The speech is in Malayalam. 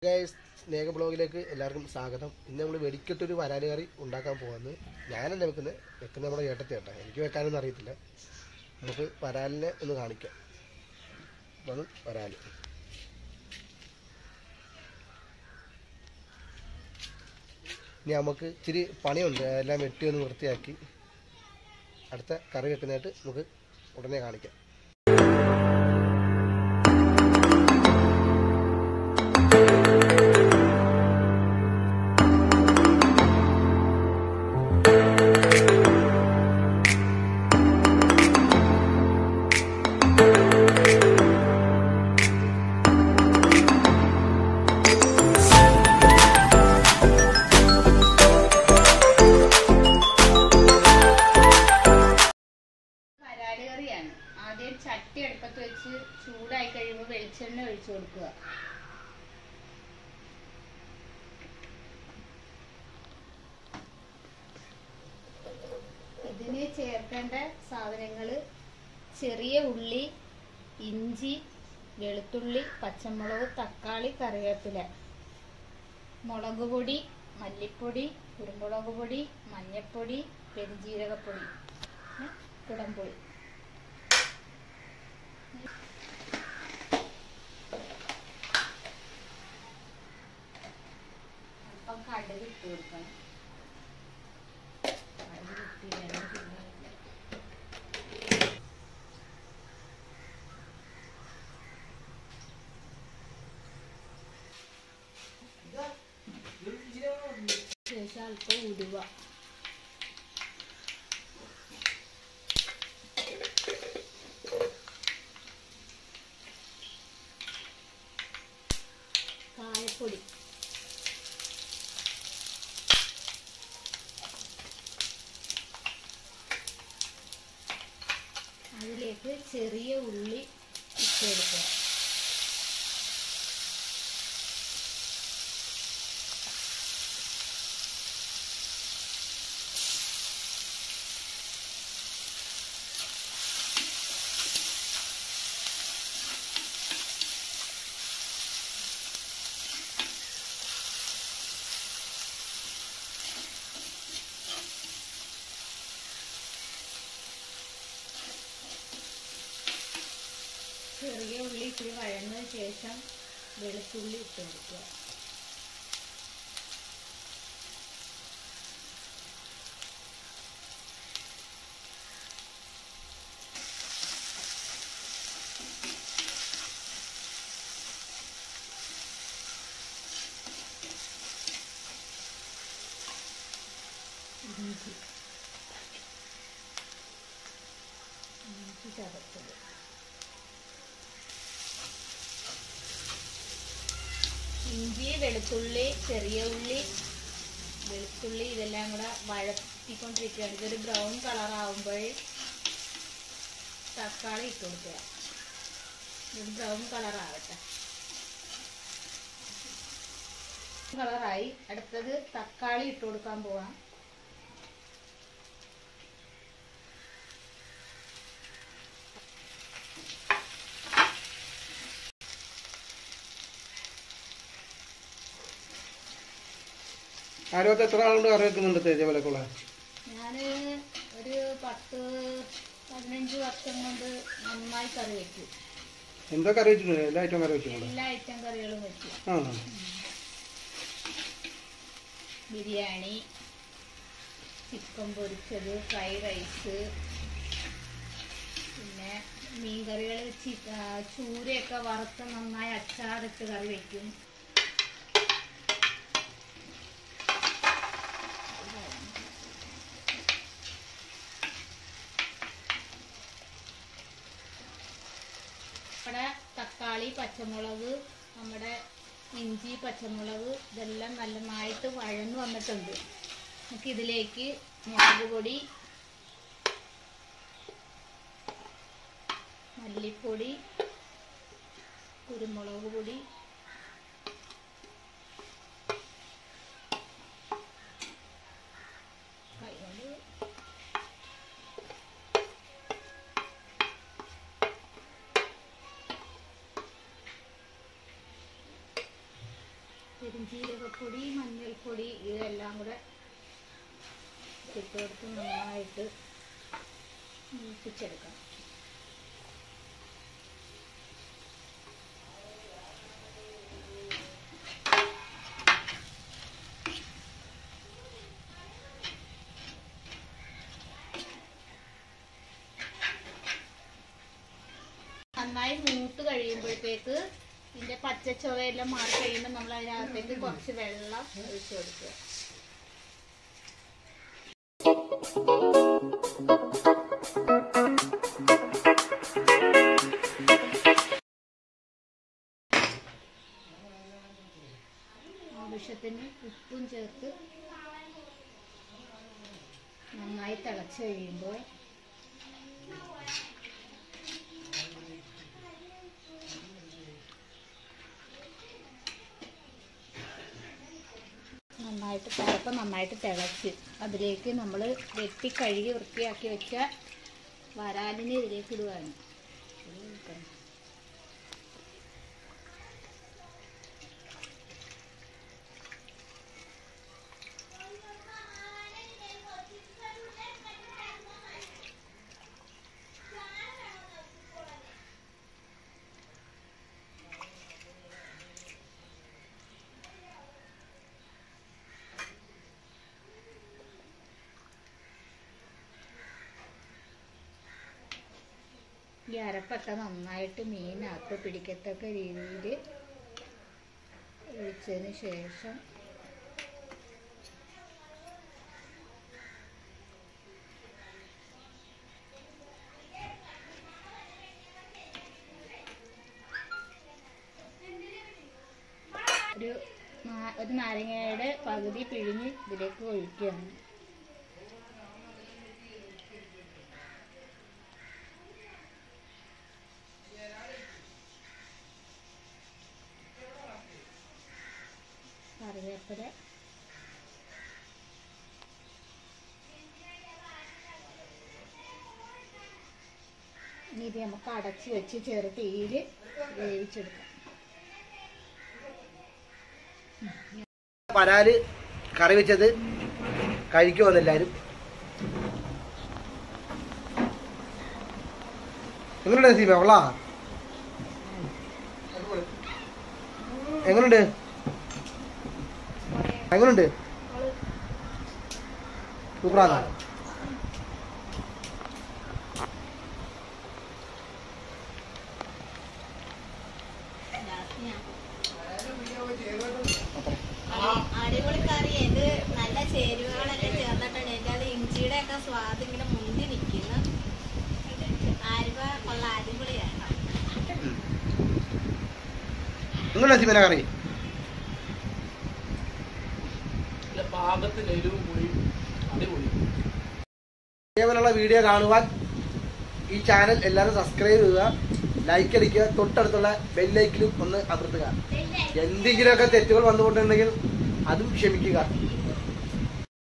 ഗൈസ് സ്നേഹ ബ്ലോഗിലേക്ക് എല്ലാവർക്കും സ്വാഗതം ഇന്ന് നമ്മൾ വെടിക്കെട്ടൊരു വരാല് കറി ഉണ്ടാക്കാൻ പോകുന്നത് ഞാനല്ല വെക്കുന്നത് വെക്കുന്നത് നമ്മുടെ ചേട്ടത്തി കേട്ടോ എനിക്ക് വെക്കാനൊന്നും അറിയത്തില്ല നമുക്ക് വരാലിനെ ഒന്ന് കാണിക്കാം അതാണ് വരാല് ഇനി നമുക്ക് ഇച്ചിരി പണിയുണ്ട് എല്ലാം വെട്ടി ഒന്ന് വൃത്തിയാക്കി അടുത്ത കറി വെക്കുന്നതായിട്ട് നമുക്ക് ഉടനെ കാണിക്കാം വരാല് കറിയാണ് ആദ്യം ചട്ടി അടുപ്പത്ത് വെച്ച് ചൂടായി കഴിയുമ്പോൾ വെളിച്ചെണ്ണ ഒഴിച്ചു കൊടുക്കുക ഇതിന് ചേർക്കേണ്ട സാധനങ്ങൾ ചെറിയ ഉള്ളി ഇഞ്ചി വെളുത്തുള്ളി പച്ചമുളക് തക്കാളി കറിവേപ്പില മുളക് പൊടി മല്ലിപ്പൊടി കുരുമുളക് പൊടി മഞ്ഞൾപ്പൊടി പെരുംജീരകപ്പൊടി പിന്നെ കുടംപുളി അപ്പം കടുക് ഇട്ട് കൊടുക്കണം കടുക് ഇട്ട് വേണം പിന്നെ ശേഷം അല്പം ഉലുവ കായപ്പൊടി അതിലേക്ക് ചെറിയ ഉള്ളി ഇട്ടെടുക്കുക ചെറിയ ഉള്ളി ഇത്തിരി വഴന്നതിന് ശേഷം വെളുത്തുള്ളി ഇട്ട് കൊടുക്കുക ഇഞ്ചി ഇഞ്ചി ചതച്ചത് ഇഞ്ചി വെളുത്തുള്ളി ചെറിയ ഉള്ളി വെളുത്തുള്ളി ഇതെല്ലാം കൂടെ വഴത്തിക്കൊണ്ടിരിക്കുകയാണ് ഇതൊരു ബ്രൗൺ കളർ ആവുമ്പോൾ തക്കാളി ഇട്ട് കൊടുക്കുക ഇത് ബ്രൗൺ കളർ ആവട്ടെ കളറായി അടുത്തത് തക്കാളി ഇട്ട് കൊടുക്കാൻ പോവാം ആരോഗ്യത്തെ എത്ര ആളുണ്ട് കറി വെക്കുന്നുണ്ട് തേജവിലക്കുള്ള ഞാൻ ഒരു പത്ത് പതിനഞ്ച് വർഷം കൊണ്ട് നന്നായി കറി വെക്കും എന്താ കറി വെച്ചിട്ടുണ്ട് എല്ലാ ഐറ്റം കറി വെച്ചിട്ടുണ്ട് എല്ലാ ഐറ്റം കറികളും വെക്കും ആ ബിരിയാണി ചിക്കൻ പൊരിച്ചത് ഫ്രൈ റൈസ് പിന്നെ മീൻകറികൾ ചൂരയൊക്കെ വറുത്ത് നന്നായി അച്ചാറിട്ട് കറി വെക്കും നമ്മുടെ തക്കാളി പച്ചമുളക് നമ്മുടെ ഇഞ്ചി പച്ചമുളക് ഇതെല്ലാം നല്ലതായിട്ട് വഴന്നു വന്നിട്ടുണ്ട് നമുക്ക് ഇതിലേക്ക് മുളക് പൊടി മല്ലിപ്പൊടി കുരുമുളക് പൊടി കൈകൊണ്ട് പെരുംജീരകപ്പൊടി മഞ്ഞൾപ്പൊടി ഇതെല്ലാം കൂടെ ഇട്ടുകൊടുത്ത് നന്നായിട്ട് മൂപ്പിച്ചെടുക്കാം നന്നായി മൂത്ത് കഴിയുമ്പോഴത്തേക്ക് ഇതിന്റെ പച്ചച്ചുവയെല്ലാം മാറി കഴിയുമ്പോൾ നമ്മൾ അതിനകത്തേക്ക് കുറച്ച് വെള്ളം ഒഴിച്ചു കൊടുക്കുക ആവശ്യത്തിന് ഉപ്പും ചേർത്ത് നന്നായി തിളച്ച് കഴിയുമ്പോൾ നന്നായിട്ട് തിളപ്പം നന്നായിട്ട് തിളച്ച് അതിലേക്ക് നമ്മൾ വെട്ടി കഴുകി വൃത്തിയാക്കി വെച്ച വരാലിനെ ഇതിലേക്ക് ഇടുകയാണ് ഇത് കൊടുക്കണം. ഈ അരപ്പൊക്കെ നന്നായിട്ട് മീനകത്ത് പിടിക്കത്തക്ക രീതിയിൽ ഒഴിച്ചതിന് ശേഷം ഒരു നാ- ഒരു നാരങ്ങയുടെ പകുതി പിഴിഞ്ഞ് ഇതിലേക്ക് ഒഴിക്കുകയാണ് കറിവേപ്പില ഇനി ഇത് നമുക്ക് അടച്ച് വെച്ച് ചെറു തീയിൽ വേവിച്ചെടുക്കാം പരാല് കറി വെച്ചത് കഴിക്കുമെന്ന് എല്ലാരും എങ്ങനെയുണ്ട് സീമ അവള എങ്ങനുണ്ട് എങ്ങനുണ്ട് സൂപ്പറാണ് അടിപൊളി കറി ഇത് നല്ല ചേരുവകളൊക്കെ ചേർന്നിട്ടുണ്ട് എനിക്ക് അത് ഇഞ്ചിയുടെ ഒക്കെ സ്വാദ് ഇങ്ങനെ മുന്തി നിൽക്കുന്നു ആൽവ കൊള്ള അടിപൊളിയാണ് എങ്ങനെയുണ്ട് സീമന കറി നല്ല പാകത്തിന് എരിവും പുളിയും അടിപൊളി ഇതേപോലുള്ള വീഡിയോ കാണുവാൻ ഈ ചാനൽ എല്ലാവരും സബ്സ്ക്രൈബ് ചെയ്യുക ലൈക്ക് അടിക്കുക തൊട്ടടുത്തുള്ള ബെല്ലൈക്കിലും ഒന്ന് അമർത്തുക എന്തെങ്കിലുമൊക്കെ തെറ്റുകൾ വന്നുകൊണ്ടുണ്ടെങ്കിൽ അതും ക്ഷമിക്കുക